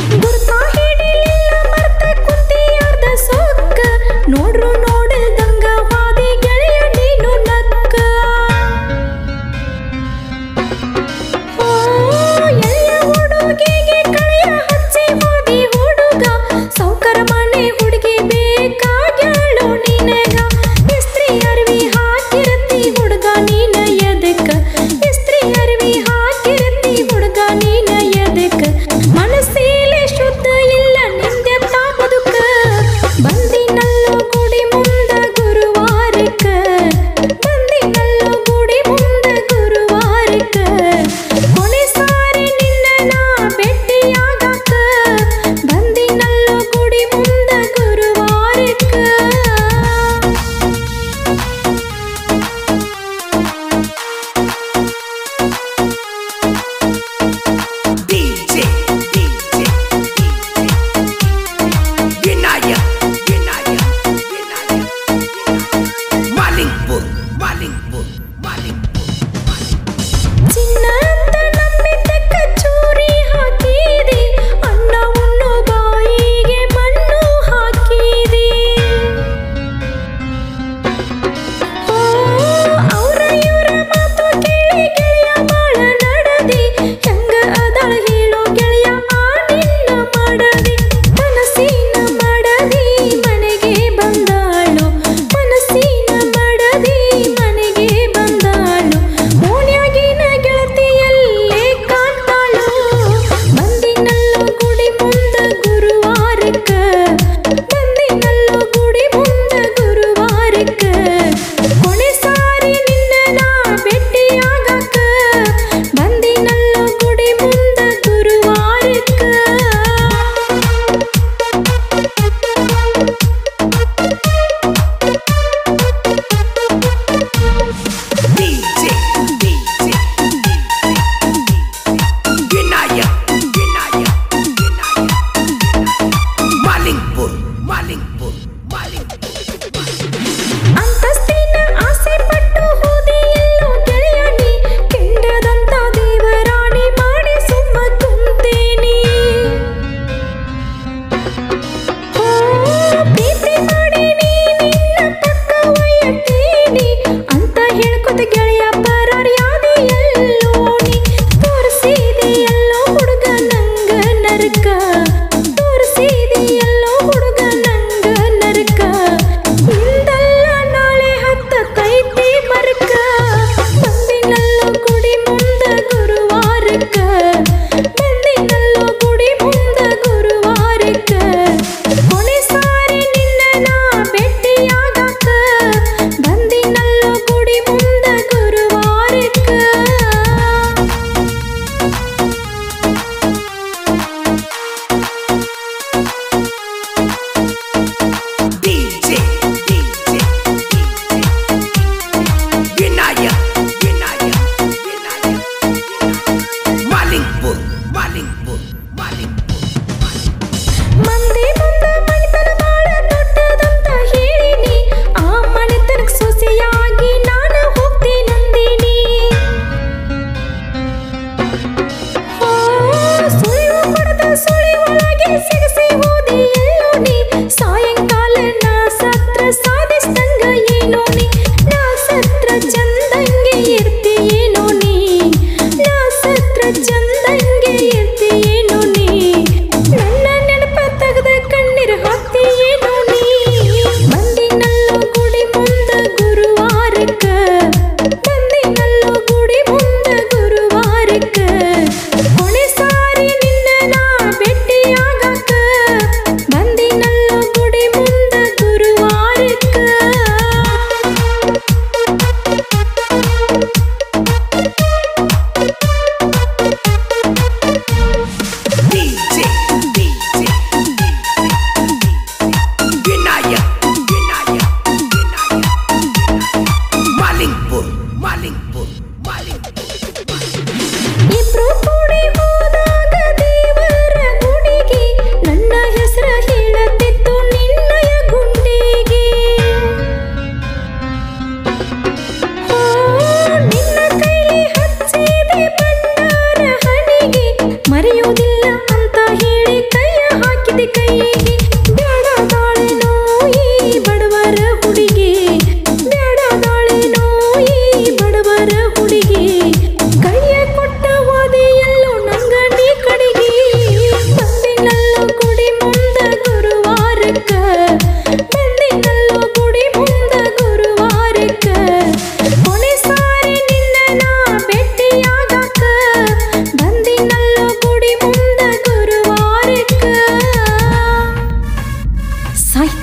ಗುರ್ತ ಹಿಡಿಲಿಲ್ಲ ಮರ್ತ ಕುಂತಿ ಅರ್ಧ ಸೊಕ್ಕ ನೋಡ್ರು ನೋಡಿದಂಗ ವಾದಿ ಗೆಳೆಯ ನೀನು ನಕ್ಕ ಓ, ಎಳೆಯ ಹುಡುಗಿಗೆ ಕಳೆಯ ಹಚ್ಚಿ ಹೋದಿ ಹುಡುಗ ಸೌಕರ ಮನೆ ಹುಡುಗಿ ಬೇಕಾಗ್ಯಾಳು ನಿನಗ ಇಸ್ತ್ರಿ ಅರ್ವಿ ಹಾಕಿರತಿ ಹುಡುಗ ನೀನ ಎದಕ್ಕ ಇಸ್ತ್ರಿ ಅರ್ವಿ ಹಾಕಿರತಿ ಹುಡುಗ ನೀನ ಎದಕ್ಕ ಮನಸ್ಸೀಲೆ ಶುದ್ಧ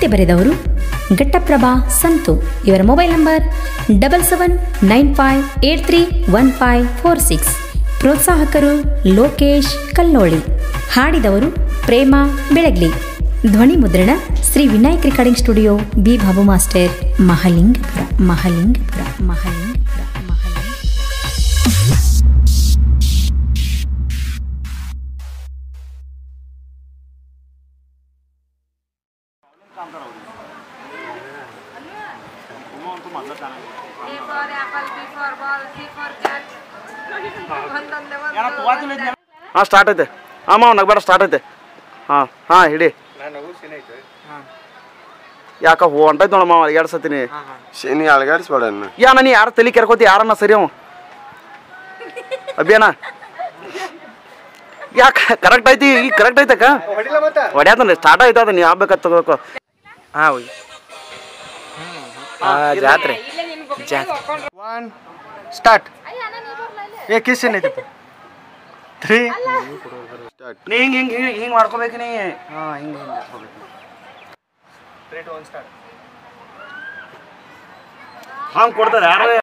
ಕವಿತೆ ಬರೆದವರು ಘಟ್ಟಪ್ರಭಾ ಸಂತು ಇವರ mobile number double seven nine five eight three one five four six ಪ್ರೋತ್ಸಾಹಕರು ಲೋಕೇಶ್ ಕಲ್ಲೋಳಿ ಹಾಡಿದವರು ಪ್ರೇಮ ಬೆಳಗ್ಲಿ ಧ್ವನಿ ಮುದ್ರಣ Shri Vinayak recording studio B Babu master Mahalingapura Mahalingapura Mahalingapura Mahalinga A for apple, B for ball, C for cat. ಒಂದೊಂದೇ ಒಂದು ಹಾಂ ಸ್ಟಾರ್ಟ್ ಐತೆ ಹಾಂ ಮಾವ ನಗಬೇಡ ಸ್ಟಾರ್ಟ್ ಐತೆ ಹಾಂ ಹಾಂ ಹಿಡಿ ಯಾಕ ಹೋ ಹೊಂಟೈತೆ ನೋಡ ಮಾವ ಎರಡು ಸತಿನಿ ಶನಿ ಅಳಗಾಡಿಸ್ಬೇಡ ಅನ್ನ ಯಾ ನಾನು ಯಾರು ತಲೆ ಕೆರ್ಕೋತಿ ಯಾರನ್ನ ಸರಿ ಅವ ಅಭಿಯಾನ ಯಾಕ ಕರೆಕ್ಟ್ ಐತಿ ಈಗ ಕರೆಕ್ಟ್ ಐತಕ್ಕ ಹೊಡ್ಯಾತನ ಸ್ಟಾರ್ಟ್ ಆಯ್ತು ಅದ ನೀವು ಆಗ್ಬೇಕಂತ ತಗೋಬೇಕು ಹಾಂ ಹೋಗಿ ಜಾತ್ರೆ ಒನ್ ಸ್ಟಾರ್ಟ್ ಏ ಕಿಸ್ ಏನೈತಪ್ಪ ತ್ರೀ ನೀ ಹಿಂಗೆ ಹಿಂಗೆ ಹಿಂಗೆ ಹಿಂಗೆ ಮಾಡ್ಕೋಬೇಕು ನೀ ಹಾಂ ಹಿಂಗೆ ಹಿಂಗೆ ಹಂಗೆ ಕೊಡ್ತಾರೆ ಯಾರು